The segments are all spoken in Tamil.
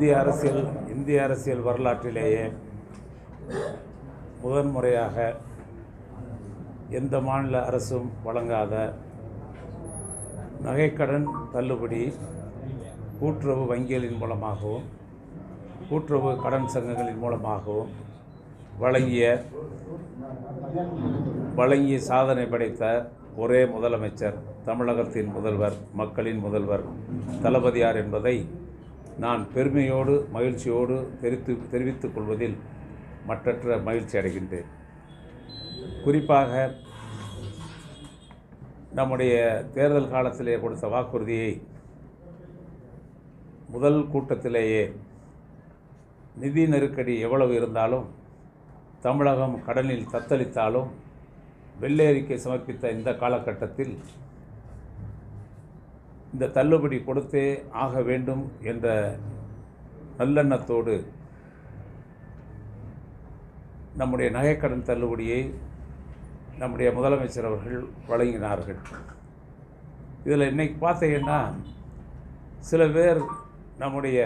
இந்திய அரசியல் இந்திய அரசியல் வரலாற்றிலேயே முதன்முறையாக எந்த மாநில அரசும் வழங்காத நகைக்கடன் தள்ளுபடி கூட்டுறவு வங்கிகளின் மூலமாகவும் கூட்டுறவு கடன் சங்கங்களின் மூலமாகவும் வழங்கிய வழங்கி சாதனை படைத்த ஒரே முதலமைச்சர் தமிழகத்தின் முதல்வர் மக்களின் முதல்வர் தளபதியார் என்பதை நான் பெருமையோடு மகிழ்ச்சியோடு தெரிவித்து தெரிவித்துக் கொள்வதில் மற்றற்ற மகிழ்ச்சி அடைகின்றேன் குறிப்பாக நம்முடைய தேர்தல் காலத்திலே கொடுத்த வாக்குறுதியை முதல் கூட்டத்திலேயே நிதி நெருக்கடி எவ்வளவு இருந்தாலும் தமிழகம் கடனில் தத்தளித்தாலும் வெள்ளை அறிக்கை சமர்ப்பித்த இந்த காலகட்டத்தில் இந்த தள்ளுபடி கொடுத்தே ஆக வேண்டும் என்ற நல்லெண்ணத்தோடு நம்முடைய நகைக்கடன் தள்ளுபடியை நம்முடைய முதலமைச்சர் அவர்கள் வழங்கினார்கள் இதில் இன்னைக்கு பார்த்தீங்கன்னா சில பேர் நம்முடைய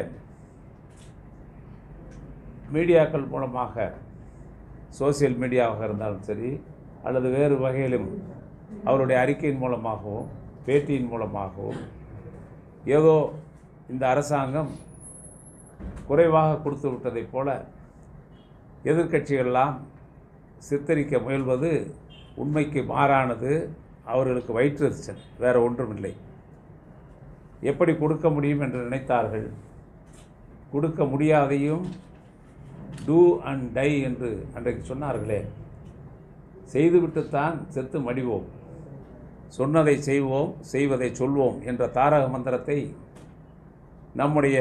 மீடியாக்கள் மூலமாக சோசியல் மீடியாவாக இருந்தாலும் சரி அல்லது வேறு வகையிலும் அவருடைய அறிக்கையின் மூலமாகவும் பேட்டியின் மூலமாகவும் ஏதோ இந்த அரசாங்கம் குறைவாக கொடுத்து விட்டதைப் போல எதிர்க்கட்சிகள்லாம் சித்தரிக்க முயல்வது உண்மைக்கு மாறானது அவர்களுக்கு வயிற்றெரிச்சல் வேறு ஒன்றுமில்லை எப்படி கொடுக்க முடியும் என்று நினைத்தார்கள் கொடுக்க முடியாதையும் டூ அண்ட் டை என்று அன்றைக்கு சொன்னார்களே செய்துவிட்டுத்தான் செத்து மடிவோம் சொன்னதை செய்வோம் செய்வதை சொல்வோம் என்ற தாரக மந்திரத்தை நம்முடைய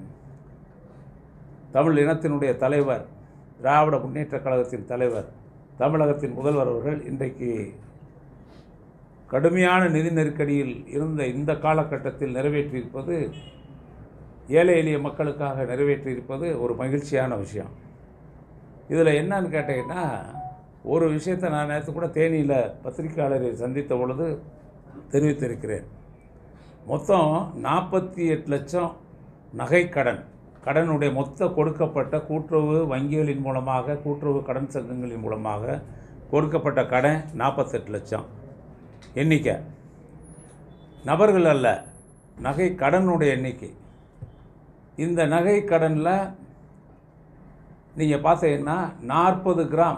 தமிழ் இனத்தினுடைய தலைவர் திராவிட முன்னேற்றக் கழகத்தின் தலைவர் தமிழகத்தின் முதல்வர் அவர்கள் இன்றைக்கு கடுமையான நிதி நெருக்கடியில் இருந்த இந்த காலகட்டத்தில் நிறைவேற்றியிருப்பது ஏழை எளிய மக்களுக்காக நிறைவேற்றியிருப்பது ஒரு மகிழ்ச்சியான விஷயம் இதில் என்னன்னு கேட்டீங்கன்னா ஒரு விஷயத்தை நான் நேற்று கூட தேனியில் பத்திரிகையாளரை சந்தித்த பொழுது தெரிவித்திருக்கிறேன் மொத்தம் நாற்பத்தி எட்டு லட்சம் நகைக்கடன் கடனுடைய மொத்த கொடுக்கப்பட்ட கூட்டுறவு வங்கிகளின் மூலமாக கூட்டுறவு கடன் சங்கங்களின் மூலமாக கொடுக்கப்பட்ட கடன் நாற்பத்தெட்டு லட்சம் எண்ணிக்கை நபர்கள் அல்ல நகை கடனுடைய எண்ணிக்கை இந்த நகை கடனில் நீங்கள் பார்த்தீங்கன்னா நாற்பது கிராம்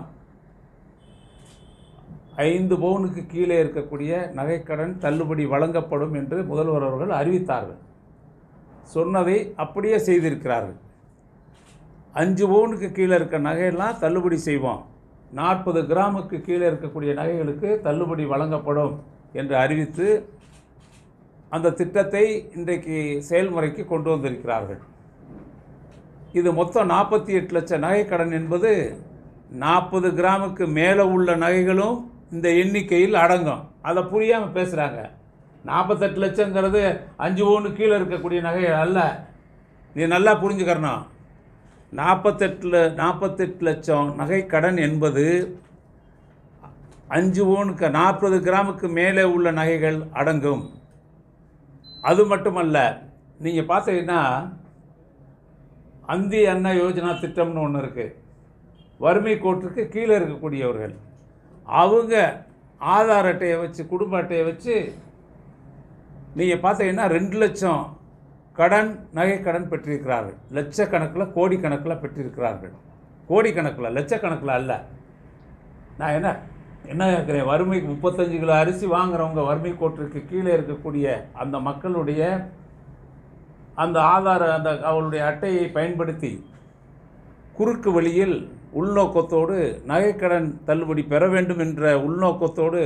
ஐந்து பவுனுக்கு கீழே இருக்கக்கூடிய நகைக்கடன் தள்ளுபடி வழங்கப்படும் என்று முதல்வர் அவர்கள் அறிவித்தார்கள் சொன்னதை அப்படியே செய்திருக்கிறார்கள் அஞ்சு பவுனுக்கு கீழே இருக்க நகையெல்லாம் தள்ளுபடி செய்வோம் நாற்பது கிராமுக்கு கீழே இருக்கக்கூடிய நகைகளுக்கு தள்ளுபடி வழங்கப்படும் என்று அறிவித்து அந்த திட்டத்தை இன்றைக்கு செயல்முறைக்கு கொண்டு வந்திருக்கிறார்கள் இது மொத்தம் நாற்பத்தி எட்டு லட்சம் நகைக்கடன் என்பது நாற்பது கிராமுக்கு மேலே உள்ள நகைகளும் இந்த எண்ணிக்கையில் அடங்கும் அதை புரியாமல் பேசுகிறாங்க நாற்பத்தெட்டு லட்சங்கிறது அஞ்சு பவுனு கீழே இருக்கக்கூடிய நகை அல்ல நீ நல்லா புரிஞ்சுக்கிறணும் நாற்பத்தெட்டில் நாற்பத்தெட்டு லட்சம் நகை கடன் என்பது அஞ்சு பவுனுக்கு நாற்பது கிராமுக்கு மேலே உள்ள நகைகள் அடங்கும் அது மட்டுமல்ல நீங்கள் பார்த்தீங்கன்னா அந்தி அன்ன யோஜனா திட்டம்னு ஒன்று இருக்குது வறுமை கோட்டுக்கு கீழே இருக்கக்கூடியவர்கள் அவங்க ஆதார் அட்டையை வச்சு குடும்ப அட்டையை வச்சு நீங்கள் பார்த்தீங்கன்னா ரெண்டு லட்சம் கடன் நகை கடன் பெற்றிருக்கிறார்கள் லட்சக்கணக்கில் கோடிக்கணக்கில் பெற்றிருக்கிறார்கள் கோடிக்கணக்கில் லட்சக்கணக்கில் அல்ல நான் என்ன என்ன கேட்குறேன் வறுமைக்கு முப்பத்தஞ்சு கிலோ அரிசி வாங்குறவங்க வறுமை கோட்டிற்கு கீழே இருக்கக்கூடிய அந்த மக்களுடைய அந்த ஆதார அந்த அவளுடைய அட்டையை பயன்படுத்தி குறுக்கு வழியில் உள்நோக்கத்தோடு நகைக்கடன் தள்ளுபடி பெற வேண்டும் என்ற உள்நோக்கத்தோடு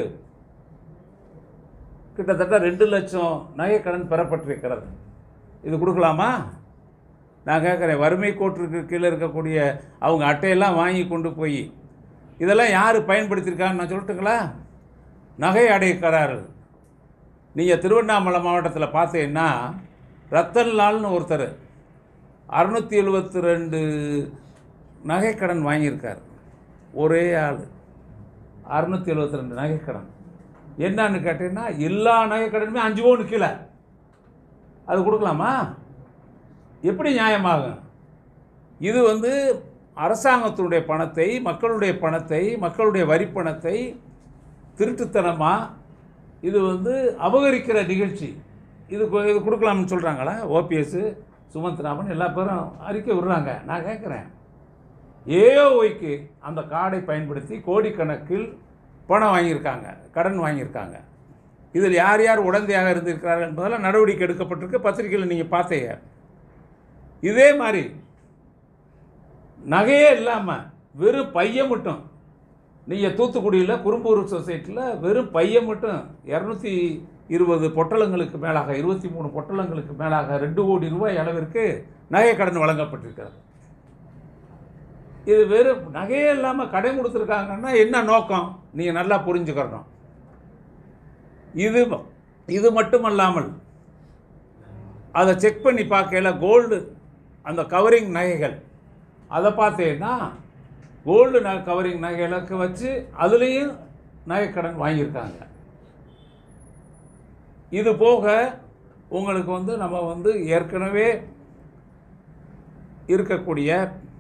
கிட்டத்தட்ட ரெண்டு லட்சம் நகைக்கடன் பெறப்பட்டிருக்கிறது இது கொடுக்கலாமா நான் கேட்குறேன் வறுமை கோட்டிற்கு கீழே இருக்கக்கூடிய அவங்க அட்டையெல்லாம் வாங்கி கொண்டு போய் இதெல்லாம் யார் பயன்படுத்தியிருக்காங்கன்னு நான் சொல்லட்டுங்களா நகை அடைக்கிறார்கள் நீங்கள் திருவண்ணாமலை மாவட்டத்தில் பார்த்தீங்கன்னா ரத்தன்லால்னு ஒருத்தர் அறுநூற்றி எழுபத்தி ரெண்டு நகைக்கடன் வாங்கியிருக்கார் ஒரே ஆள் அறுநூற்றி எழுபத்தி ரெண்டு நகைக்கடன் என்னன்னு கேட்டீங்கன்னா எல்லா நகைக்கடனுமே அஞ்சு பவுன் கீழே அது கொடுக்கலாமா எப்படி நியாயமாகும் இது வந்து அரசாங்கத்தினுடைய பணத்தை மக்களுடைய பணத்தை மக்களுடைய வரிப்பணத்தை திருட்டுத்தனமாக இது வந்து அபகரிக்கிற நிகழ்ச்சி இது கு- இது கொடுக்கலாம்னு சொல்கிறாங்களா ஓபிஎஸ் சுமந்த் ராமன் எல்லா பேரும் அறிக்கை விடுறாங்க நான் கேட்குறேன் ஏஓஒய்க்கு அந்த கார்டை பயன்படுத்தி கோடிக்கணக்கில் பணம் வாங்கியிருக்காங்க கடன் வாங்கியிருக்காங்க இதில் யார் யார் உடந்தையாக இருந்திருக்கிறார்கள் என்பதெல்லாம் நடவடிக்கை எடுக்கப்பட்டிருக்கு பத்திரிக்கையில் நீங்கள் பார்த்தீங்க இதே மாதிரி நகையே இல்லாமல் வெறும் பையன் மட்டும் நீங்கள் தூத்துக்குடியில் குறும்பூர் சொசைட்டியில் வெறும் பையன் மட்டும் இரநூத்தி இருபது பொட்டலங்களுக்கு மேலாக இருபத்தி மூணு பொட்டலங்களுக்கு மேலாக ரெண்டு கோடி ரூபாய் அளவிற்கு நகை கடன் வழங்கப்பட்டிருக்கிறது இது வெறும் நகையே இல்லாமல் கடன் கொடுத்துருக்காங்கன்னா என்ன நோக்கம் நீங்கள் நல்லா புரிஞ்சுக்கிறணும் இது இது மட்டுமல்லாமல் அதை செக் பண்ணி பார்க்கையில கோல்டு அந்த கவரிங் நகைகள் அதை பார்த்தீங்கன்னா கோல்டு ந கவரிங் நகைகளுக்கு வச்சு அதுலேயும் நகைக்கடன் வாங்கியிருக்காங்க இது போக உங்களுக்கு வந்து நம்ம வந்து ஏற்கனவே இருக்கக்கூடிய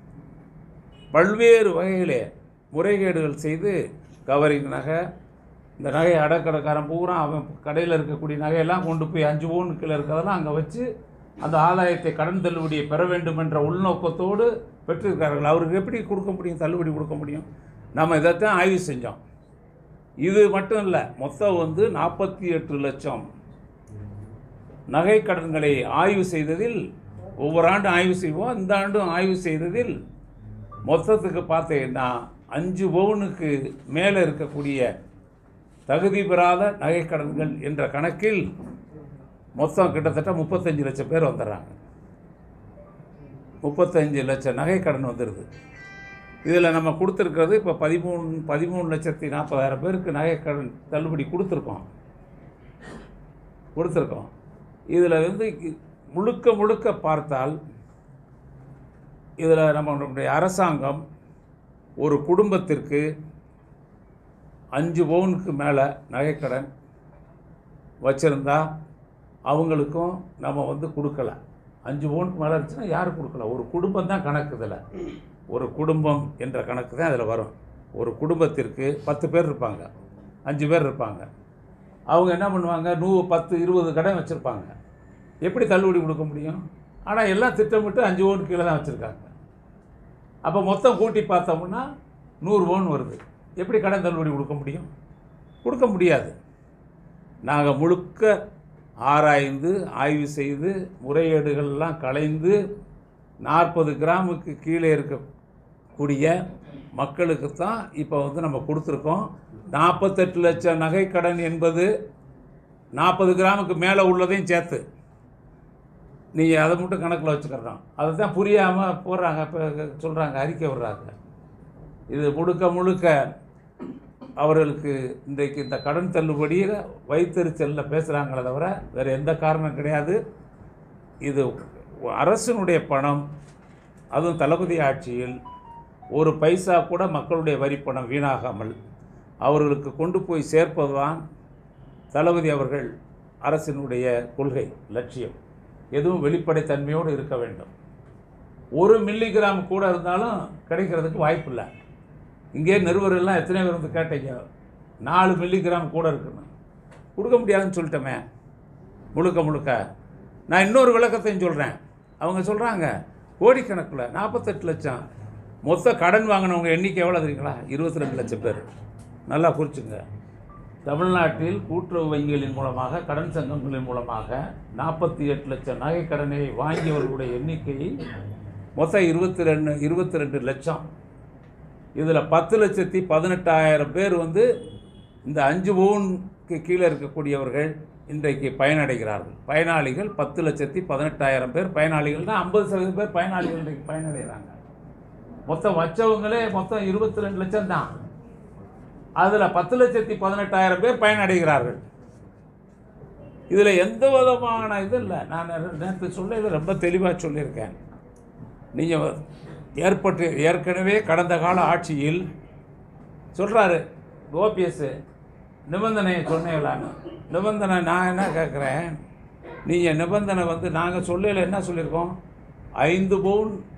பல்வேறு வகையிலே முறைகேடுகள் செய்து கவரிங் நகை இந்த நகை அடக்கடைக்காரன் பூரா அவன் கடையில் இருக்கக்கூடிய நகையெல்லாம் கொண்டு போய் அஞ்சு பவுன் கீழே இருக்கிறதெல்லாம் அங்கே வச்சு அந்த ஆதாயத்தை கடன் தள்ளுபடியை பெற வேண்டும் என்ற உள்நோக்கத்தோடு பெற்றிருக்கார்கள் அவருக்கு எப்படி கொடுக்க முடியும் தள்ளுபடி கொடுக்க முடியும் நம்ம இதைத்தான் ஆய்வு செஞ்சோம் இது மட்டும் இல்லை மொத்தம் வந்து நாற்பத்தி எட்டு லட்சம் நகை கடன்களை ஆய்வு செய்ததில் ஒவ்வொரு ஆண்டும் ஆய்வு செய்வோம் இந்த ஆண்டும் ஆய்வு செய்ததில் மொத்தத்துக்கு பார்த்தீங்கன்னா அஞ்சு பவுனுக்கு மேலே இருக்கக்கூடிய தகுதி பெறாத நகைக்கடன்கள் என்ற கணக்கில் மொத்தம் கிட்டத்தட்ட முப்பத்தஞ்சு லட்சம் பேர் வந்துடுறாங்க முப்பத்தஞ்சு லட்சம் நகைக்கடன் வந்துடுது இதில் நம்ம கொடுத்துருக்கிறது இப்போ பதிமூணு பதிமூணு லட்சத்தி நாற்பதாயிரம் பேருக்கு நகைக்கடன் தள்ளுபடி கொடுத்துருக்கோம் கொடுத்துருக்கோம் இதில் வந்து இ- முழுக்க முழுக்க பார்த்தால் இதில் நம்மளுடைய அரசாங்கம் ஒரு குடும்பத்திற்கு அஞ்சு பவுனுக்கு மேலே நகைக்கடன் வச்சுருந்தா அவங்களுக்கும் நம்ம வந்து கொடுக்கல அஞ்சு பவுனுக்கு மேலே இருந்துச்சுன்னா யாரும் கொடுக்கல ஒரு குடும்பம் தான் கணக்கு இதில் ஒரு குடும்பம் என்ற கணக்கு தான் அதில் வரும் ஒரு குடும்பத்திற்கு பத்து பேர் இருப்பாங்க அஞ்சு பேர் இருப்பாங்க அவங்க என்ன பண்ணுவாங்க நூ பத்து இருபது கடன் வச்சுருப்பாங்க எப்படி தள்ளுபடி கொடுக்க முடியும் ஆனால் எல்லாம் திட்டமிட்டு அஞ்சு பவுன் கீழே தான் வச்சுருக்காங்க அப்போ மொத்தம் கூட்டி பார்த்தோம்னா நூறு பவுன் வருது எப்படி கடன் தள்ளுபடி கொடுக்க முடியும் கொடுக்க முடியாது நாங்கள் முழுக்க ஆராய்ந்து ஆய்வு செய்து முறைகேடுகள்லாம் களைந்து நாற்பது கிராமுக்கு கீழே இருக்கக்கூடிய மக்களுக்கு தான் இப்போ வந்து நம்ம கொடுத்துருக்கோம் நாற்பத்தெட்டு லட்சம் நகை கடன் என்பது நாற்பது கிராமுக்கு மேலே உள்ளதையும் சேர்த்து நீங்கள் அதை மட்டும் கணக்கில் வச்சுக்கிறோம் அதை தான் புரியாமல் போடுறாங்க இப்போ சொல்கிறாங்க அறிக்கை விடுறாங்க இது முழுக்க முழுக்க அவர்களுக்கு இன்றைக்கு இந்த கடன் தள்ளுபடியில் வைத்தறிச்சலில் பேசுகிறாங்களே தவிர வேறு எந்த காரணம் கிடையாது இது அரசினுடைய பணம் அதுவும் தளபதி ஆட்சியில் ஒரு பைசா கூட மக்களுடைய வரிப்பணம் வீணாகாமல் அவர்களுக்கு கொண்டு போய் சேர்ப்பதுதான் தளபதி அவர்கள் அரசினுடைய கொள்கை லட்சியம் எதுவும் வெளிப்படைத்தன்மையோடு இருக்க வேண்டும் ஒரு மில்லிகிராம் கூட இருந்தாலும் கிடைக்கிறதுக்கு வாய்ப்பு இல்லை இங்கே நிருபரெல்லாம் எத்தனை பேர் வந்து கேட்டீங்க நாலு மில்லிகிராம் கூட இருக்குன்னு கொடுக்க முடியாதுன்னு சொல்லிட்டோமே முழுக்க முழுக்க நான் இன்னொரு விளக்கத்தையும் சொல்கிறேன் அவங்க சொல்கிறாங்க கோடிக்கணக்கில் நாற்பத்தெட்டு லட்சம் மொத்த கடன் வாங்கினவங்க எண்ணிக்கை எவ்வளோ தெரியுங்களா இருபத்தி ரெண்டு லட்சம் பேர் நல்லா குறிச்சுங்க தமிழ்நாட்டில் கூட்டுறவு வங்கிகளின் மூலமாக கடன் சங்கங்களின் மூலமாக நாற்பத்தி எட்டு லட்சம் நகை கடனை வாங்கியவர்களுடைய எண்ணிக்கை மொத்தம் இருபத்தி ரெண்டு இருபத்தி ரெண்டு லட்சம் இதில் பத்து லட்சத்தி பதினெட்டாயிரம் பேர் வந்து இந்த அஞ்சு பவுனுக்கு கீழே இருக்கக்கூடியவர்கள் இன்றைக்கு பயனடைகிறார்கள் பயனாளிகள் பத்து லட்சத்தி பதினெட்டாயிரம் பேர் பயனாளிகள்னா ஐம்பது சதவீதம் பேர் பயனாளிகள் இன்றைக்கு பயனடைகிறாங்க மொத்தம் வச்சவங்களே மொத்தம் இருபத்தி ரெண்டு லட்சம் தான் அதில் பத்து லட்சத்தி பதினெட்டாயிரம் பேர் பயனடைகிறார்கள் இதில் எந்த விதமான இது இல்லை நான் நேற்று சொல்ல ரொம்ப தெளிவாக சொல்லியிருக்கேன் நீங்கள் ஏற்பட்டு ஏற்கனவே கடந்த கால ஆட்சியில் சொல்கிறாரு ஓபிஎஸ் நிபந்தனையை சொன்னீங்களான்னு நிபந்தனை நான் என்ன கேட்குறேன் நீங்கள் நிபந்தனை வந்து நாங்கள் சொல்லல என்ன சொல்லியிருக்கோம் ஐந்து பவுன்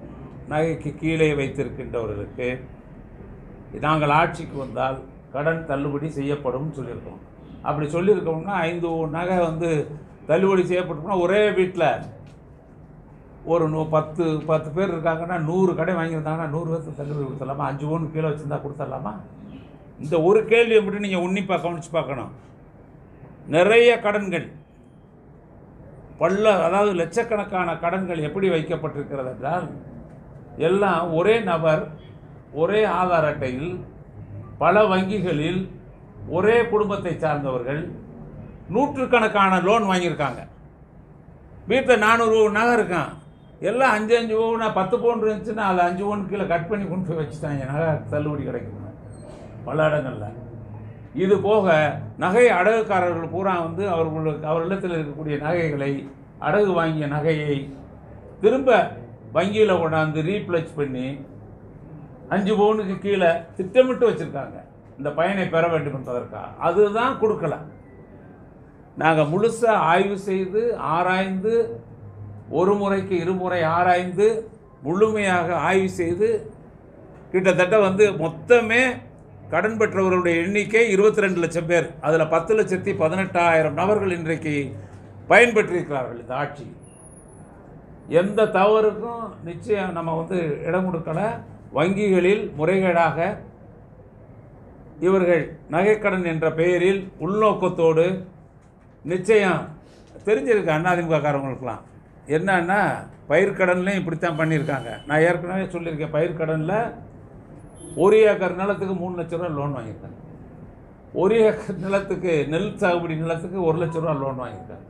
நகைக்கு கீழே வைத்திருக்கின்றவர்களுக்கு நாங்கள் ஆட்சிக்கு வந்தால் கடன் தள்ளுபடி செய்யப்படும் சொல்லியிருக்கோம் அப்படி சொல்லியிருக்கோம்னா ஐந்து நகை வந்து தள்ளுபடி செய்யப்பட்டோம்னா ஒரே வீட்டில் ஒரு நூ பத்து பத்து பேர் இருக்காங்கன்னா நூறு கடை வாங்கியிருந்தாங்கன்னா நூறு பேர்த்து தள்ளுபடி கொடுத்துடலாமா அஞ்சு பவுன் கீழே வச்சுருந்தா கொடுத்துடலாமா இந்த ஒரு கேள்வியை மட்டும் நீங்கள் உன்னிப்பாக கவனித்து பார்க்கணும் நிறைய கடன்கள் பல்ல அதாவது லட்சக்கணக்கான கடன்கள் எப்படி வைக்கப்பட்டிருக்கிறது என்றால் எல்லாம் ஒரே நபர் ஒரே ஆதார் அட்டையில் பல வங்கிகளில் ஒரே குடும்பத்தை சார்ந்தவர்கள் நூற்றுக்கணக்கான லோன் வாங்கியிருக்காங்க வீட்டில் நானூறு நகை இருக்கான் எல்லாம் அஞ்சு அஞ்சு பவுனா பத்து பவுன் இருந்துச்சுன்னா அதை அஞ்சு பவுன் கீழே கட் பண்ணி கொண்டு போய் வச்சுட்டாங்க நகை தள்ளுபடி கிடைக்கும் பல இடங்களில் இது போக நகை அடகுக்காரர்கள் பூரா வந்து அவர்களுக்கு அவர்களிடத்தில் இருக்கக்கூடிய நகைகளை அடகு வாங்கிய நகையை திரும்ப வங்கியில் கொண்டாந்து ரீப்ளேஸ் பண்ணி அஞ்சு பவுனுக்கு கீழே திட்டமிட்டு வச்சுருக்காங்க இந்த பயனை பெற வேண்டும் என்பதற்காக அதுதான் கொடுக்கல நாங்கள் முழுசாக ஆய்வு செய்து ஆராய்ந்து ஒரு முறைக்கு இருமுறை ஆராய்ந்து முழுமையாக ஆய்வு செய்து கிட்டத்தட்ட வந்து மொத்தமே கடன் பெற்றவர்களுடைய எண்ணிக்கை இருபத்தி ரெண்டு லட்சம் பேர் அதில் பத்து லட்சத்தி பதினெட்டாயிரம் நபர்கள் இன்றைக்கு பயன்பெற்றிருக்கிறார்கள் இந்த ஆட்சி எந்த தவறுக்கும் நிச்சயம் நம்ம வந்து இடம் கொடுக்கல வங்கிகளில் முறைகேடாக இவர்கள் நகைக்கடன் என்ற பெயரில் உள்நோக்கத்தோடு நிச்சயம் தெரிஞ்சிருக்கு அதிமுககாரங்களுக்கெல்லாம் என்னன்னா பயிர்க்கடன்லையும் இப்படித்தான் பண்ணியிருக்காங்க நான் ஏற்கனவே சொல்லியிருக்கேன் பயிர்க்கடனில் ஒரு ஏக்கர் நிலத்துக்கு மூணு லட்ச ரூபா லோன் வாங்கியிருக்காங்க ஒரு ஏக்கர் நிலத்துக்கு நெல் சாகுபடி நிலத்துக்கு ஒரு லட்ச ரூபா லோன் வாங்கியிருக்காங்க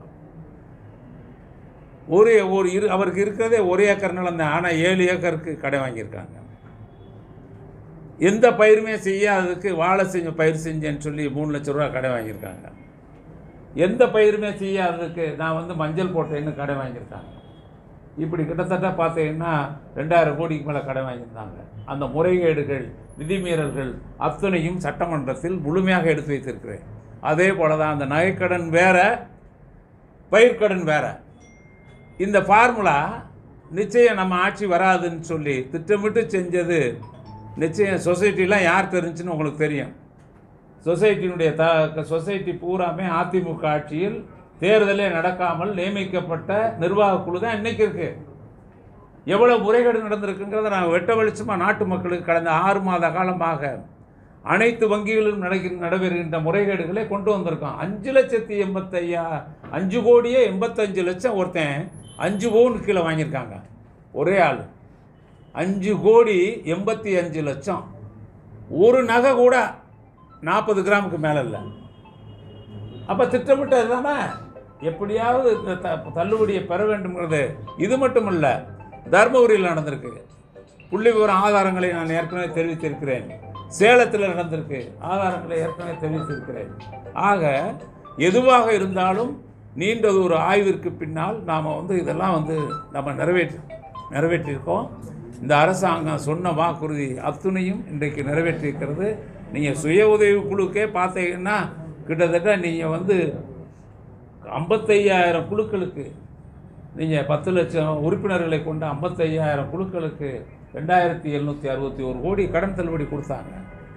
ஒரு ஒரு இரு அவருக்கு இருக்கிறதே ஒரு ஏக்கர் நிலம் தான் ஆனால் ஏழு ஏக்கருக்கு கடை வாங்கியிருக்காங்க எந்த பயிருமே செய்யாததுக்கு வாழை செஞ்ச பயிர் செஞ்சேன்னு சொல்லி மூணு லட்ச ரூபா கடை வாங்கியிருக்காங்க எந்த பயிருமே செய்யாததுக்கு நான் வந்து மஞ்சள் போட்டேன்னு கடை வாங்கியிருக்காங்க இப்படி கிட்டத்தட்ட பார்த்தீங்கன்னா ரெண்டாயிரம் கோடிக்கு மேலே கடை வாங்கியிருந்தாங்க அந்த முறைகேடுகள் விதிமீறல்கள் அத்தனையும் சட்டமன்றத்தில் முழுமையாக எடுத்து வைத்திருக்கிறேன் அதே போல தான் அந்த நகைக்கடன் வேற பயிர்க்கடன் வேற இந்த ஃபார்முலா நிச்சயம் நம்ம ஆட்சி வராதுன்னு சொல்லி திட்டமிட்டு செஞ்சது நிச்சயம் சொசைட்டிலாம் யார் தெரிஞ்சுன்னு உங்களுக்கு தெரியும் சொசைட்டியினுடைய த சொசைட்டி பூராமே அதிமுக ஆட்சியில் தேர்தலே நடக்காமல் நியமிக்கப்பட்ட நிர்வாக குழு தான் இன்னைக்கு இருக்கு எவ்வளவு முறைகேடு நடந்திருக்குங்கிறத நான் வெட்ட வெளிச்சமாக நாட்டு மக்களுக்கு கடந்த ஆறு மாத காலமாக அனைத்து வங்கிகளிலும் நடக்கிற நடைபெறுகின்ற முறைகேடுகளை கொண்டு வந்திருக்கோம் அஞ்சு லட்சத்தி எண்பத்தையா அஞ்சு கோடியே எண்பத்தஞ்சு லட்சம் ஒருத்தன் அஞ்சு பவுன் கீழே வாங்கியிருக்காங்க ஒரே ஆள் அஞ்சு கோடி எண்பத்தி அஞ்சு லட்சம் ஒரு நகை கூட நாற்பது கிராமுக்கு மேலே இல்லை அப்போ திட்டமிட்டது தானே எப்படியாவது இந்த த தள்ளுபடியை பெற வேண்டும்ங்கிறது இது மட்டும் இல்லை தர்மபுரியில் நடந்திருக்கு புள்ளி விவரம் ஆதாரங்களை நான் ஏற்கனவே தெரிவித்திருக்கிறேன் சேலத்தில் நடந்திருக்கு ஆதாரங்களை ஏற்கனவே தெரிவித்திருக்கிறேன் ஆக எதுவாக இருந்தாலும் நீண்டது ஒரு ஆய்விற்கு பின்னால் நாம் வந்து இதெல்லாம் வந்து நம்ம நிறைவேற்றி நிறைவேற்றியிருக்கோம் இந்த அரசாங்கம் சொன்ன வாக்குறுதி அத்துணையும் இன்றைக்கு நிறைவேற்றியிருக்கிறது நீங்கள் சுய உதவி குழுக்கே பார்த்தீங்கன்னா கிட்டத்தட்ட நீங்கள் வந்து ஐம்பத்தையாயிரம் குழுக்களுக்கு நீங்கள் பத்து லட்சம் உறுப்பினர்களை கொண்ட ஐம்பத்தையாயிரம் குழுக்களுக்கு ரெண்டாயிரத்தி எழுநூற்றி அறுபத்தி ஒரு கோடி கடன் தள்ளுபடி கொடுத்தாங்க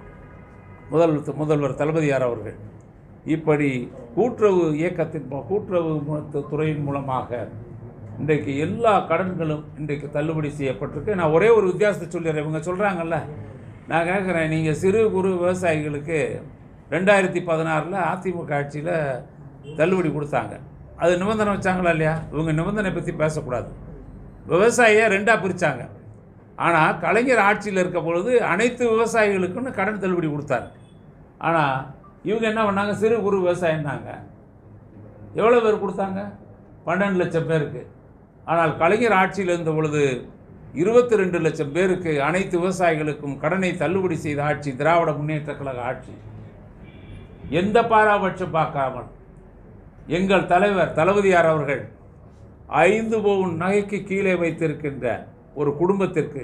முதல் முதல்வர் தளபதியார் அவர்கள் இப்படி கூட்டுறவு இயக்கத்தின் மூ- கூட்டுறவு மு- துறையின் மூலமாக இன்றைக்கு எல்லா கடன்களும் இன்றைக்கு தள்ளுபடி செய்யப்பட்டிருக்கு நான் ஒரே ஒரு வித்தியாசத்தை சொல்லிடுறேன் இவங்க சொல்கிறாங்கல்ல நான் கேட்குறேன் நீங்கள் சிறு குறு விவசாயிகளுக்கு ரெண்டாயிரத்தி பதினாறில் அதிமுக ஆட்சியில் தள்ளுபடி கொடுத்தாங்க அது நிபந்தனை வச்சாங்களா இல்லையா இவங்க நிபந்தனை பற்றி பேசக்கூடாது விவசாயியை ரெண்டாக பிரித்தாங்க ஆனால் கலைஞர் ஆட்சியில் இருக்க பொழுது அனைத்து விவசாயிகளுக்குன்னு கடன் தள்ளுபடி கொடுத்தாரு ஆனால் இவங்க என்ன பண்ணாங்க சிறு குறு விவசாயம்னாங்க எவ்வளோ பேர் கொடுத்தாங்க பன்னெண்டு லட்சம் பேருக்கு ஆனால் கலைஞர் ஆட்சியில் இருந்த பொழுது இருபத்தி ரெண்டு லட்சம் பேருக்கு அனைத்து விவசாயிகளுக்கும் கடனை தள்ளுபடி செய்த ஆட்சி திராவிட முன்னேற்ற கழக ஆட்சி எந்த பாராபட்சம் பார்க்காமல் எங்கள் தலைவர் தளபதியார் அவர்கள் ஐந்து பவுன் நகைக்கு கீழே வைத்திருக்கின்ற ஒரு குடும்பத்திற்கு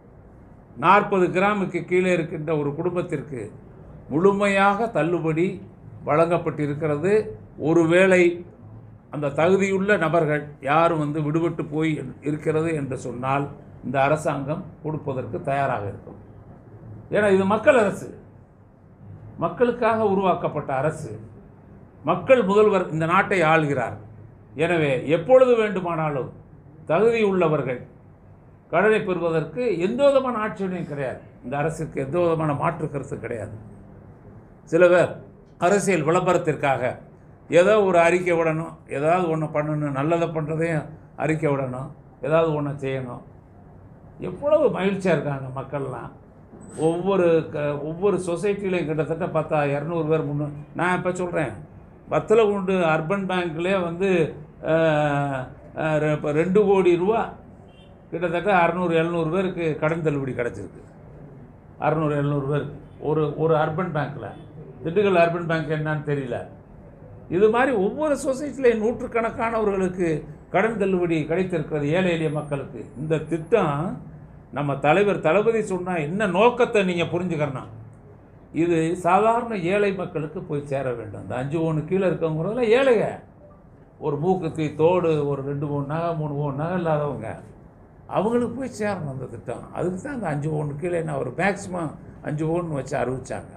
நாற்பது கிராமுக்கு கீழே இருக்கின்ற ஒரு குடும்பத்திற்கு முழுமையாக தள்ளுபடி வழங்கப்பட்டிருக்கிறது ஒருவேளை அந்த தகுதியுள்ள நபர்கள் யாரும் வந்து விடுபட்டு போய் இருக்கிறது என்று சொன்னால் இந்த அரசாங்கம் கொடுப்பதற்கு தயாராக இருக்கும் ஏன்னா இது மக்கள் அரசு மக்களுக்காக உருவாக்கப்பட்ட அரசு மக்கள் முதல்வர் இந்த நாட்டை ஆள்கிறார் எனவே எப்பொழுது வேண்டுமானாலும் தகுதி உள்ளவர்கள் கடனை பெறுவதற்கு எந்த விதமான ஆட்சேபனையும் கிடையாது இந்த அரசுக்கு எந்த விதமான மாற்று கருத்து கிடையாது சில பேர் அரசியல் விளம்பரத்திற்காக ஏதோ ஒரு அறிக்கை விடணும் ஏதாவது ஒன்று பண்ணணும் நல்லதை பண்ணுறதையும் அறிக்கை விடணும் ஏதாவது ஒன்று செய்யணும் எவ்வளவு மகிழ்ச்சியாக இருக்காங்க மக்கள்லாம் ஒவ்வொரு க ஒவ்வொரு சொசைட்டிலையும் கிட்டத்தட்ட பத்தா இரநூறு பேர் முன்னூறு நான் இப்போ சொல்கிறேன் வத்தலகுண்டு அர்பன் பேங்க்லேயே வந்து அஹ், அஹ், ரெ- இப்போ ரெண்டு கோடி ரூபா கிட்டத்தட்ட அறநூறு எழுநூறு பேருக்கு கடன் தள்ளுபடி கிடச்சிருக்கு அறநூறு எழுநூறு பேருக்கு ஒரு ஒரு அர்பன் பேங்க்கில் திண்டுக்கல் அர்பன் பேங்க் என்னன்னு தெரியல இது மாதிரி ஒவ்வொரு சொசைட்டிலையும் நூற்றுக்கணக்கானவர்களுக்கு கடன் தள்ளுபடி கிடைத்திருக்கிறது ஏழை எளிய மக்களுக்கு இந்த திட்டம் நம்ம தலைவர் தளபதி சொன்னால் என்ன நோக்கத்தை நீங்கள் புரிஞ்சுக்கிறணும் இது சாதாரண ஏழை மக்களுக்கு போய் சேர வேண்டும் இந்த அஞ்சு ஒன்று கீழே இருக்கவங்கிறதுல ஏழைங்க ஒரு மூக்குத்தி தோடு ஒரு ரெண்டு மூணு நகை மூணு மூணு நகை இல்லாதவங்க அவங்களுக்கு போய் சேரணும் அந்த திட்டம் அதுக்கு தான் அந்த அஞ்சு ஒன்று கீழே என்ன ஒரு மேக்ஸிமம் அஞ்சு ஒன்று வச்சு அறிவிச்சாங்க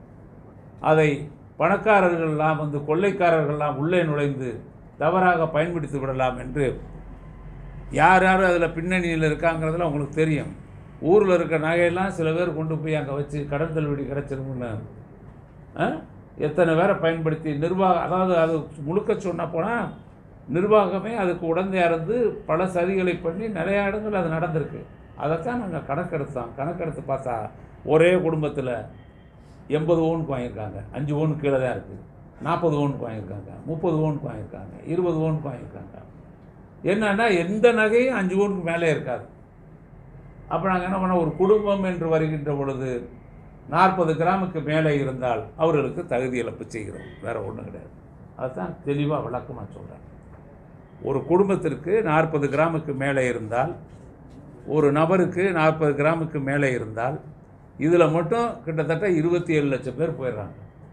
அதை பணக்காரர்கள்லாம் வந்து கொள்ளைக்காரர்கள்லாம் உள்ளே நுழைந்து தவறாக பயன்படுத்தி விடலாம் என்று யார் யார் அதில் பின்னணியில் இருக்காங்கிறதுல உங்களுக்கு தெரியும் ஊரில் இருக்க நகையெல்லாம் சில பேர் கொண்டு போய் அங்கே வச்சு கடன் தள்ளுபடி கிடச்சிருக்குன்னு ஆ? எத்தனை பேரை பயன்படுத்தி நிர்வாகம் அதாவது அது முழுக்க சொன்ன போனால் நிர்வாகமே அதுக்கு உடந்தையாக இருந்து பல சதிகளை பண்ணி நிறைய இடங்கள் அது நடந்திருக்கு அதைத்தான் நாங்கள் கணக்கெடுத்தோம் கணக்கெடுத்து பார்த்தா ஒரே குடும்பத்தில் எண்பது ஓனுக்கு வாங்கியிருக்காங்க அஞ்சு ஓனுக்கு கீழே தான் இருக்குது நாற்பது ஓனுக்கு வாங்கியிருக்காங்க முப்பது ஓனுக்கு வாங்கியிருக்காங்க இருபது ஓனுக்கு வாங்கியிருக்காங்க என்னன்னா எந்த நகையும் அஞ்சு ஓனுக்கு மேலே இருக்காது அப்போ நாங்கள் என்ன பண்ணோம் ஒரு குடும்பம் என்று வருகின்ற பொழுது நாற்பது கிராமுக்கு மேலே இருந்தால் அவர்களுக்கு தகுதி இழப்பு செய்கிறோம் வேறு ஒன்றும் கிடையாது அதுதான் தெளிவாக விளக்கமாக சொல்கிறேன் ஒரு குடும்பத்திற்கு நாற்பது கிராமுக்கு மேலே இருந்தால் ஒரு நபருக்கு நாற்பது கிராமுக்கு மேலே இருந்தால் இதில் மட்டும் கிட்டத்தட்ட இருபத்தி ஏழு லட்சம் பேர் போயிடுறாங்க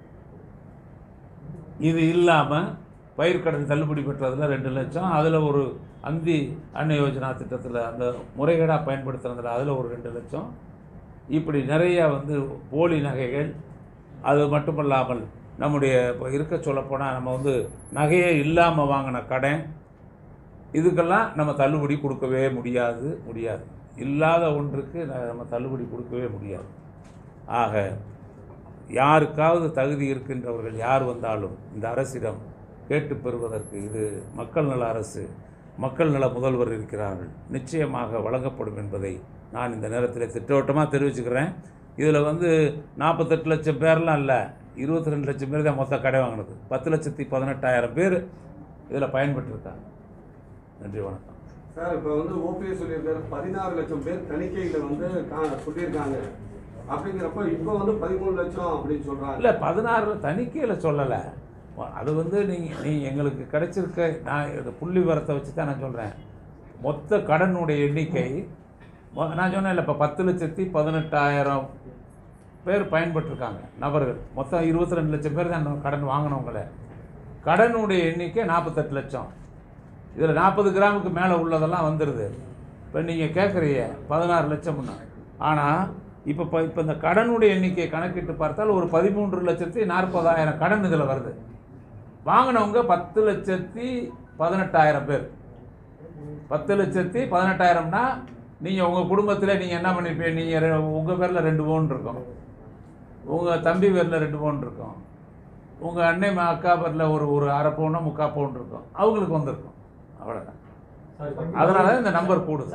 இது இல்லாமல் பயிர்க்கடன் தள்ளுபடி பெற்றதில் ரெண்டு லட்சம் அதில் ஒரு அந்தி அன்ன யோஜனா திட்டத்தில் அந்த முறைகேடாக பயன்படுத்துறதுல அதில் ஒரு ரெண்டு லட்சம் இப்படி நிறைய வந்து போலி நகைகள் அது மட்டுமல்லாமல் நம்முடைய இப்போ இருக்க சொல்லப்போனால் நம்ம வந்து நகையே இல்லாமல் வாங்கின கடன் இதுக்கெல்லாம் நம்ம தள்ளுபடி கொடுக்கவே முடியாது முடியாது இல்லாத ஒன்றுக்கு ந- நம்ம தள்ளுபடி கொடுக்கவே முடியாது ஆக யாருக்காவது தகுதி இருக்கின்றவர்கள் யார் வந்தாலும் இந்த அரசிடம் கேட்டு பெறுவதற்கு இது மக்கள் நல அரசு மக்கள் நல முதல்வர் இருக்கிறார்கள் நிச்சயமாக வழங்கப்படும் என்பதை நான் இந்த நேரத்தில் திட்டவட்டமாக தெரிவிச்சுக்கிறேன் இதில் வந்து நாற்பத்தெட்டு லட்சம் பேர்லாம் இல்லை இருபத்தி ரெண்டு லட்சம் பேர் தான் மொத்த கடை வாங்கினது பத்து லட்சத்தி பதினெட்டாயிரம் பேர் இதில் பயன்பெற்றிருக்காங்க நன்றி வணக்கம் சார் இப்போ வந்து ஓபிஎஸ் சொல்லியிருக்காரு பதினாறு லட்சம் பேர் தணிக்கையில வந்து கா- சொல்லியிருக்காங்க அப்படிங்கிறப்ப இப்போ வந்து பதிமூணு லட்சம் அப்படின்னு சொல்றாங்க இல்லை பதினாறு தணிக்கையில் சொல்லலை அது வந்து நீங்கள் நீ எங்களுக்கு கிடைச்சிருக்க நான் இது புள்ளி விவரத்தை வச்சு தான் நான் சொல்கிறேன் மொத்த கடனுடைய எண்ணிக்கை மொ- நான் சொன்னேன் இப்போ பத்து லட்சத்தி பதினெட்டாயிரம் பேர் பயன்பட்டிருக்காங்க நபர்கள் மொத்தம் இருபத்தி ரெண்டு லட்சம் பேர் தான் கடன் வாங்கினவங்கள கடனுடைய எண்ணிக்கை நாற்பத்தெட்டு லட்சம் இதில் நாற்பது கிராமுக்கு மேலே உள்ளதெல்லாம் வந்துடுது இப்போ நீங்கள் கேட்குறீங்க பதினாறு லட்சம்னா ஆனால் இப்போ இப்போ இப்போ இந்த கடனுடைய எண்ணிக்கையை கணக்கிட்டு பார்த்தால் ஒரு பதிமூன்று லட்சத்தி நாற்பதாயிரம் கடன் இதில் வருது வாங்கினவங்க பத்து லட்சத்தி பதினெட்டாயிரம் பேர் பத்து லட்சத்தி பதினெட்டாயிரம்னா நீங்கள் உங்கள் குடும்பத்தில் நீங்கள் என்ன பண்ணிருப்பீங்க நீங்கள் உங்கள் பேரில் ரெண்டு பவுன் இருக்கும் உங்கள் தம்பி பேரில் ரெண்டு பவுன் இருக்கும் உங்கள் அன்னை ம- அக்கா பேரில் ஒரு ஒரு அரை பவுனோ முக்கால் பவுன் இருக்கும் அவங்களுக்கு வந்திருக்கும் அவ்வளோதான் அதனால தான் இந்த நம்பர் கூடுது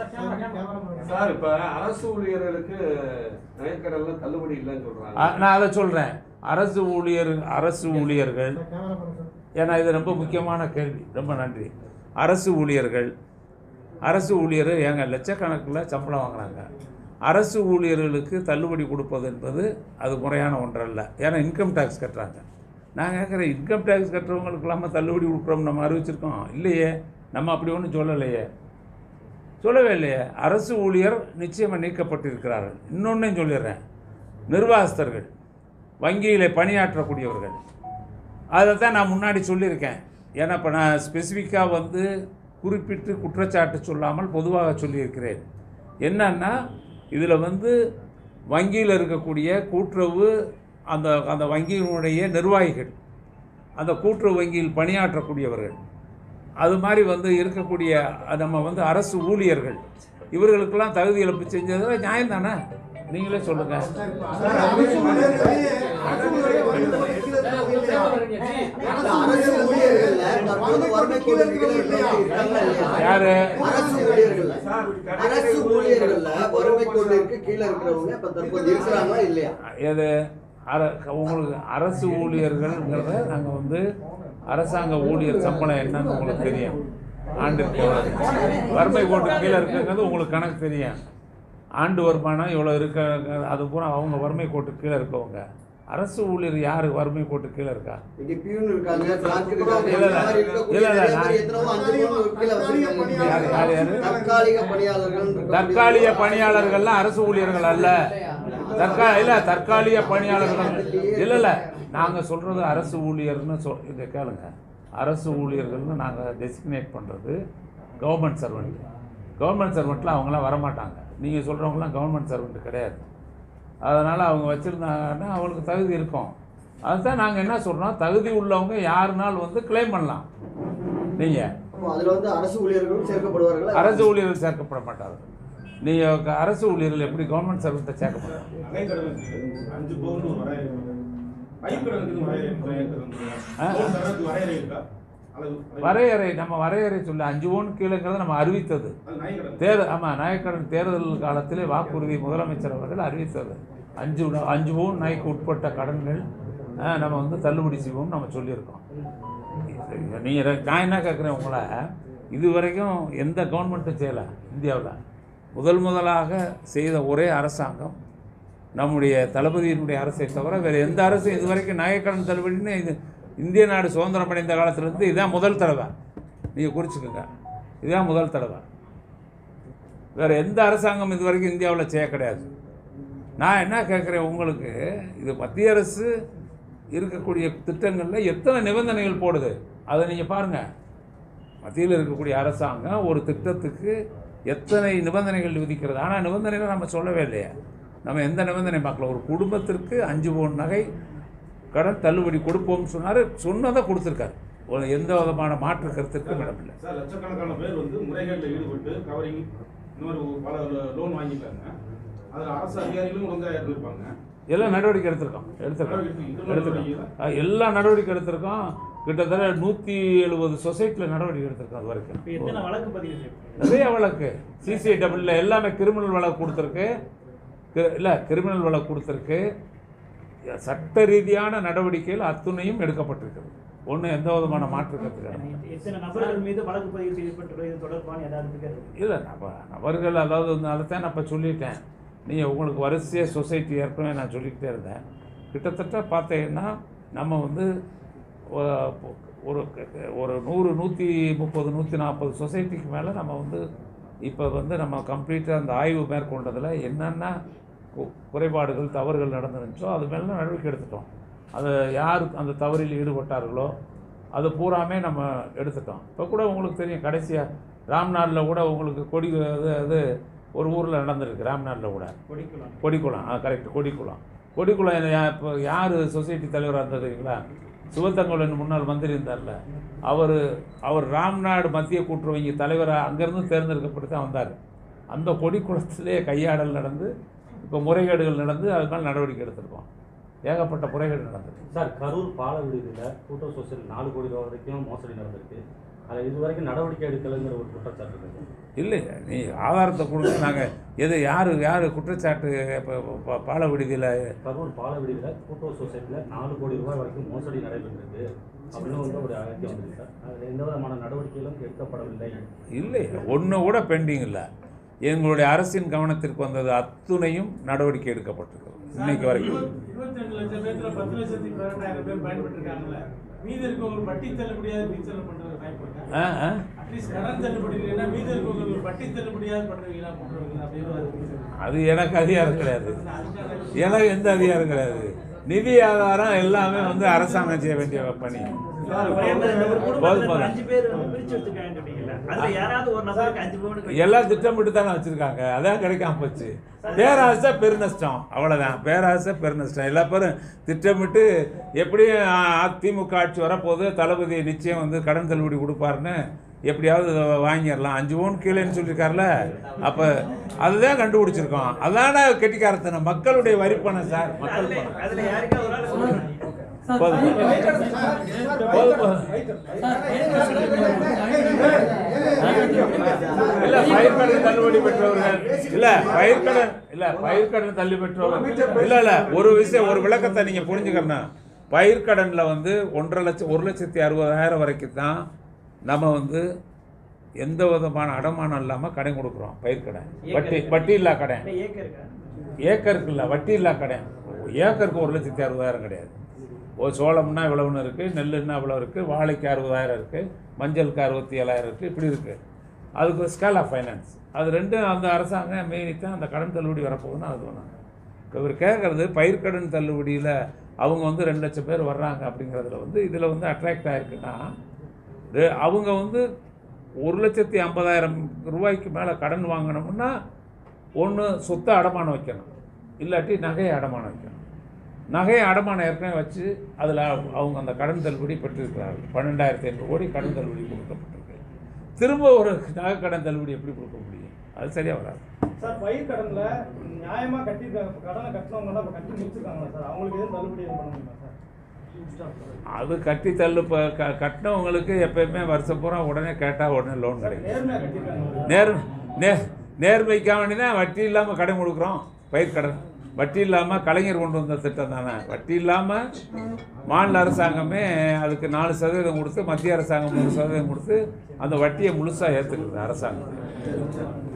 சார் இப்போ அரசு ஊழியர்களுக்கு நகைக்கடன்ல தள்ளுபடி இல்லைன்னு சொல்றாங்க அ- நான் அதை சொல்கிறேன் அரசு ஊழியர் அரசு ஊழியர்கள் ஏன்னா இது ரொம்ப முக்கியமான கேள்வி ரொம்ப நன்றி அரசு ஊழியர்கள் அரசு ஊழியர் ஏங்க லட்சக்கணக்கில் சம்பளம் வாங்குறாங்க அரசு ஊழியர்களுக்கு தள்ளுபடி கொடுப்பது என்பது அது முறையான ஒன்றல்ல ஏன்னா இன்கம் டேக்ஸ் கட்டுறாங்க நான் கேட்குறேன் இன்கம் டேக்ஸ் கட்டுறவங்களுக்கு இல்லாமல் தள்ளுபடி கொடுக்குறோம் நம்ம அறிவிச்சிருக்கோம் இல்லையே நம்ம அப்படி ஒன்றும் சொல்லலையே சொல்லவே இல்லையே அரசு ஊழியர் நிச்சயமாக நீக்கப்பட்டிருக்கிறார்கள் இன்னொன்றையும் சொல்லிடுறேன் நிர்வாகஸ்தர்கள் வங்கியில் பணியாற்றக்கூடியவர்கள் அதை தான் நான் முன்னாடி சொல்லியிருக்கேன் ஏன்னா இப்போ நான் ஸ்பெசிஃபிக்காக வந்து குறிப்பிட்டு குற்றச்சாட்டு சொல்லாமல் பொதுவாக சொல்லியிருக்கிறேன் என்னன்னா இதில் வந்து வங்கியில் இருக்கக்கூடிய கூட்டுறவு அந்த அந்த வங்கியினுடைய நிர்வாகிகள் அந்த கூட்டுறவு வங்கியில் பணியாற்றக்கூடியவர்கள் அது மாதிரி வந்து இருக்கக்கூடிய நம்ம வந்து அரசு ஊழியர்கள் இவர்களுக்கெல்லாம் தகுதி இழப்பு செஞ்சது நியாயம் தானே நீங்களே சொல்லுங்கள் அரசு ஊழியர்கள்ல தற்போது வறுமை கோட்டிற்கு இருக்காங்களா இல்லையா? யாரு அரசு ஊழியர்கள்ல அரசு ஊழியர்கள்ல வறுமை கோட்டிற்கு கீழே இருக்கிறவங்க இப்ப தற்போது இருக்கிறாங்களா இல்லையா எது அர உங்களுக்கு அரசு ஊழியர்கள்ங்கிறத நாங்கள் வந்து அரசாங்க ஊழியர் சம்பளம் என்னன்னு உங்களுக்கு தெரியும் ஆண்டுக்கு எவ்வளோ வறுமை கோட்டு கீழே இருக்குங்கிறது உங்களுக்கு கணக்கு தெரியும் ஆண்டு வருமானம் இவ்வளோ இருக்க அது பூரா அவங்க வறுமை கோட்டு கீழே இருக்கவங்க அரசு ஊழியர் யார் வறுமை கோட்டு கீழே இருக்கா இங்க பியூன் இருக்காங்க கிளார்க் இருக்காங்க இல்ல, இல்ல. இந்த மாதிரி இருக்கக்கூடிய இல்ல, இல்ல, நிறைய பேர் நான்- எத்தனவோ அஞ்சு மூணு கீழே வச்சிருக்காங்க யார் யார் யார் தற்காலிக பணியாளர்கள் இருக்கக்கூடிய- தற்காலிக பணியாளர்கள்லாம் அரசு ஊழியர்கள் அல்ல தற்கா இல்லை தற்காலிக பணியாளர்கள் இல்லை இல்லை நாங்கள் சொல்கிறது அரசு ஊழியர்னு சொல் இதை கேளுங்க அரசு ஊழியர்கள்னு நாங்கள் டெசிக்னேட் பண்ணுறது கவர்மெண்ட் சர்வெண்ட் கவர்மெண்ட் சர்வெண்ட்டில் அவங்களாம் வரமாட்டாங்க நீங்கள் சொல்கிறவங்களாம் கவர்மெண்ட் சர்வெண்ட் கிடையாது அதனால் அவங்க வச்சுருந்தாங்கன்னா அவங்களுக்கு தகுதி இருக்கும் அதுதான் நாங்கள் என்ன சொல்கிறோம் தகுதி உள்ளவங்க யாருனால் வந்து கிளைம் பண்ணலாம் நீங்கள் அப்போ அதுல வந்து அரசு ஊழியர்களும் சேர்க்கப்படுவார்கள் அரசு ஊழியர்கள் சேர்க்கப்பட மாட்டார்கள் நீங்கள் அரசு ஊழியர்கள் எப்படி கவர்மெண்ட் சர்வீஸை சேர்க்கப்படுறாங்க நகைக்கடனுக்கு அஞ்சு பவுன் ஒரு வரையறை இருக்கு. பயிர் கடனுக்கு வரையறை வரையறை ஆ. பவுன் தரத்துக்கு வரையறை இருக்கா அளவு அளவு. வரையறை நம்ம வரையறை சொல்லி அஞ்சு ஓன் கீழேங்கிறத நம்ம அறிவித்தது அது நகைக்கடன் தேர்தல் ஆமாம் நாயக்கடன் தேர்தல் காலத்திலே வாக்குறுதி முதலமைச்சர் அவர்கள் அறிவித்தது அஞ்சு உட- அஞ்சு பவுன் நாய்க்கு உட்பட்ட கடன்கள் ஆ, நம்ம வந்து தள்ளுபடி செய்வோம்னு நம்ம சொல்லியிருக்கோம் நீங்கள் நான் என்ன கேட்குறேன் உங்களை இது வரைக்கும் எந்த கவர்மெண்ட்டும் செய்யலை இந்தியாவில் முதல் முதலாக செய்த ஒரே அரசாங்கம் நம்முடைய தளபதியினுடைய அரசை தவிர வேறு எந்த அரசும் இது வரைக்கும் நாயக்கடன் தள்ளுபடின்னு இது இந்திய நாடு சுதந்திரம் அடைந்த காலத்திலேருந்து இதான் முதல் தடவை நீங்கள் குறிச்சுக்கோங்க இதுதான் முதல் தடவை வேறு எந்த அரசாங்கம் இது வரைக்கும் இந்தியாவில் செய்ய கிடையாது நான் என்ன கேட்குறேன் உங்களுக்கு இது மத்திய அரசு இருக்கக்கூடிய திட்டங்களில் எத்தனை நிபந்தனைகள் போடுது அதை நீங்கள் பாருங்கள் மத்தியில் இருக்கக்கூடிய அரசாங்கம் ஒரு திட்டத்துக்கு எத்தனை நிபந்தனைகள் விதிக்கிறது ஆனால் நிபந்தனைகளை நம்ம சொல்லவே இல்லையே நம்ம எந்த நிபந்தனை பார்க்கல ஒரு குடும்பத்திற்கு அஞ்சு பவுன் நகை கடன் தள்ளுபடி கொடுப்போம்னு சொன்னார் சொன்னதை கொடுத்துருக்காரு ஒரு எந்த விதமான மாற்று கருத்துக்கும் இடமில்லை சார் லட்சக்கணக்கான பேர் வந்து முறைகேட்டில் ஈடுபட்டு கவரிங் இந்த மாதிரி பல லோன் வாங்கிட்டாங்க அதில் அரசு அதிகாரிகளும் ஒழுங்காக இருந்திருப்பாங்க எல்லாம் நடவடிக்கை எடுத்திருக்கோம் எடுத்திருக்கோம் நடவடிக்கை எடுத்திருக்கோம் அஹ் எல்லா நடவடிக்கை எடுத்திருக்கோம் கிட்டத்தட்ட நூற்றி எழுபது சொசைட்டியில் நடவடிக்கை எடுத்திருக்கோம் அது வரைக்கும் இப்போ எத்தனை வழக்கு பதிவு செய்யப்பட்டது நிறைய வழக்கு சிசிஐ டபுள்ல எல்லாமே கிரிமினல் வழக்கு கொடுத்துருக்கு இல்லை கிரிமினல் வழக்கு கொடுத்துருக்கு சட்ட ரீதியான நடவடிக்கைகள் அத்துணையும் எடுக்கப்பட்டிருக்கிறது ஒன்றும் எந்த விதமான மாற்று கருத்து கிடையாது எத்தனை நபர்கள் மீது வழக்கு பதிவு செய்யப்பட்டுள்ளது இது தொடர்பான ஏதாவது இருக்கிறது இல்லை நப நபர்கள் அதாவது வந்து அதைத்தான் நான் இப்போ சொல்லிட்டேன் நீங்கள் உங்களுக்கு வரிசையாக சொசைட்டி ஏற்கனவே நான் சொல்லிக்கிட்டே இருந்தேன் கிட்டத்தட்ட பார்த்தீங்கன்னா நம்ம வந்து ஒ- ஒரு ஒரு நூறு நூற்றி முப்பது நூற்றி நாற்பது சொசைட்டிக்கு மேலே நம்ம வந்து இப்போ வந்து நம்ம கம்ப்ளீட்டாக அந்த ஆய்வு மேற்கொண்டதில் என்னென்ன கு- குறைபாடுகள் தவறுகள் நடந்துருந்துச்சோ அது மேலே நடவடிக்கை எடுத்துட்டோம் அது யார் அந்த தவறில் ஈடுபட்டார்களோ அது பூராமே நம்ம எடுத்துட்டோம் இப்போ கூட உங்களுக்கு தெரியும் கடைசியாக ராம்நாட்டில் கூட உங்களுக்கு கொடி அது அது ஒரு ஊரில் நடந்திருக்கு ராம்நாட்டில் கூட கொடிக்குளம் கொடிக்குளம் ஆ கரெக்ட் கொடிக்குளம் கொடிக்குளம் இது யா- இப்போ யார் சொசைட்டி தலைவராக இருந்ததுங்களா சிவத்தங்கோலன் முன்னாள் மந்திரி இருந்தார்ல அவர் அவர் ராம்நாடு மத்திய கூட்டுறவு வங்கி தலைவராக அங்கேருந்து தேர்ந்தெடுக்கப்பட்டு தான் வந்தார் அந்த கொடிக்குளத்திலே கையாடல் நடந்து இப்போ முறைகேடுகள் நடந்து அது மேலே நடவடிக்கை எடுத்திருக்கோம் ஏகப்பட்ட முறைகேடு நடந்தது சார் கரூர் பால விடுதியில் கூட்டுறவு சொசைட்டி நாலு கோடி ரூபா வரைக்கும் மோசடி நடந்திருக்கு அதில் இது வரைக்கும் நடவடிக்கை எடுக்கலைங்கிற ஒரு குற்றச்சாட்டு இருக்கு இல்லை நீ ஆதாரத்தை கொடுங்க நாங்கள் எது யார் யார் குற்றச்சாட்டு இப்போ பா- பால விடுதியில் கரூர் பால விடுதியில் கூட்டுறவு சொசைட்டியில் நாலு கோடி ரூபாய் வரைக்கும் மோசடி நடைபெற்றிருக்கு அப்படின்னு வந்து ஒரு அழைப்பு வந்திருக்கு சார் அதில் எந்த விதமான நடவடிக்கைகளும் எடுக்கப்படவில்லை இல்லை ஒன்று கூட பெண்டிங் இல்லை எங்களுடைய அரசின் கவனத்திற்கு வந்தது அத்துணையும் நடவடிக்கை எடுக்கப்பட்டிருக்கிறது இன்னைக்கு வரைக்கும் இருபத்தி ரெண்டு லட்சம் பேர்த்துல பத்து லட்சத்தி பதினெட்டாயிரம் பேர் பயன்பட்டு இருக்காங்கல்ல மீதி இருக்கவங்க வட்டி தள்ளுபடியாவது ரீசெல் பண்றது வாய்ப்பு இருக்கா ஆ ஆ அட்லீஸ்ட் கடன் தள்ளுபடி இல்லைன்னா மீதி இருக்கவங்களுக்கு வட்டி தள்ளுபடியாவது பண்ணுவீங்களா பண்றவங்க அப்படின்னு ஒரு அது எனக்கு அதிகாரம் கிடையாது எனக்கு எந்த அதிகாரம் கிடையாது நிதி ஆதாரம் எல்லாமே வந்து அரசாங்கம் செய்ய வேண்டிய பணி ஒரு குடும்பத்துல போதும், இப்ப போதும். அஞ்சு பேர் வந்து பிரிச்சு வச்சிருக்காங்கன்னு சொன்னீங்கல்ல. அதுல யாராவது ஒரு நபருக்கு அஞ்சு பவுனுக்கு எல்லாம் திட்டமிட்டு தானே வச்சிருக்காங்க அதான் கிடைக்காம போச்சு பேராசை பெருநஷ்டம் அவ்வளோதான் பேராசை பெருநஷ்டம் எல்லா பேரும் திட்டமிட்டு எப்படியும் அ- திமுக ஆட்சி வரப்போது தளபதி நிச்சயம் வந்து கடன் தள்ளுபடி கொடுப்பாருன்னு எப்படியாவது இதை வாங்கிடலாம் அஞ்சு பவுன் கீழேன்னு சொல்லியிருக்காருல அப்போ அதுதான் கண்டுபிடிச்சிருக்கோம் அதான கெட்டிக்காரத்தனம் மக்களுடைய வரிப்பணம் சார் மக்கள் அதுல பணம் அதுல யாருக்காவது ஒரு ஆள் சொல்லுங்க. போதும் போதும் போதும் இல்ல பயிர்க்கடன் தள்ளுபடி பெற்றவர்கள் இல்ல பயிர்க்கடன் இல்ல பயிர்க்கடன் தள்ளி பெற்றவர்கள் இல்ல இல்ல ஒரு விஷயம் ஒரு விளக்கத்தை நீங்க புரிஞ்சுக்கணும் பயிர்க்கடன்ல வந்து ஒன்றரை லட்சம் ஒரு லட்சத்தி அறுபதாயிரம் வரைக்கும் தான் நம்ம வந்து எந்த விதமான அடமானம் இல்லாமல் கடன் கொடுக்குறோம் பயிர்க்கடன் வட்டி வட்டி இல்லா கடன் இல்ல ஏக்கருக்கா? ஏக்கருக்கு இல்லை வட்டி இல்லா கடன் ஏக்கருக்கு ஒரு லட்சத்தி அறுபதாயிரம் கிடையாது ஒரு சோளம்னா இவ்வளவுன்னு இருக்குது நெல்லுன்னா இவ்வளோ இருக்குது வாழைக்கு அறுபதாயிரம் இருக்குது மஞ்சளுக்கு அறுபத்தி ஏழாயிரம் இருக்குது இப்படி இருக்குது அதுக்கு ஒரு ஸ்கேல் ஆஃப் ஃபைனான்ஸ் அது ரெண்டும் அந்த அரசாங்கம் மெயினித்தான் அந்த கடன் தள்ளுபடி வரப்போகுதுன்னு அது ஒன்று இப்போ இவர் கேட்குறது பயிர்க்கடன் தள்ளுபடியில் அவங்க வந்து ரெண்டு லட்சம் பேர் வர்றாங்க அப்படிங்கிறதுல வந்து இதில் வந்து அட்ராக்ட் ஆகிருக்குன்னா ரெ- அவங்க வந்து ஒரு லட்சத்தி ஐம்பதாயிரம் ரூபாய்க்கு மேலே கடன் வாங்கினோம்னா ஒன்று சொத்தை அடமானம் வைக்கணும் இல்லாட்டி நகையை அடமானம் வைக்கணும் நகையை அடமானம் ஏற்கனவே வச்சு அதில் அவங்க அந்த கடன் தள்ளுபடி பெற்றிருக்கிறார்கள் பன்னெண்டாயிரத்தி ஐநூறு கோடி கடன் தள்ளுபடி கொடுக்கப்பட்டிருக்கு திரும்ப ஒரு நகை கடன் தள்ளுபடி எப்படி கொடுக்க முடியும் அது சரியாக வராது சார் பயிர் கடன்ல நியாயமா கட்டிருக்காங்க இப்ப கடனை கட்டினவங்க எல்லாம் இப்ப கட்டி முடிச்சிருக்காங்களா சார் அவங்களுக்கு எதுவும் தள்ளுபடி எதுவும் பண்ண முடியுமா சார் அது கட்டி தள்ளு இப்போ க கட்டினவங்களுக்கு எப்பயுமே வருஷம் பூரா உடனே கேட்டால் உடனே லோன் கிடைக்கும் நேர்மையா கட்டிருக்காங்க நேர் நே நேர்மைக்காக வேண்டி தான் வட்டி இல்லாமல் கடன் கொடுக்குறோம் பயிர் கடன் வட்டி இல்லாமல் கலைஞர் கொண்டு வந்த திட்டம் தானே வட்டி இல்லாமல் மாநில அரசாங்கமே அதுக்கு நாலு சதவீதம் கொடுத்து மத்திய அரசாங்கம் மூணு சதவீதம் கொடுத்து அந்த வட்டியை முழுசாக ஏற்றுக்குது அரசாங்கம்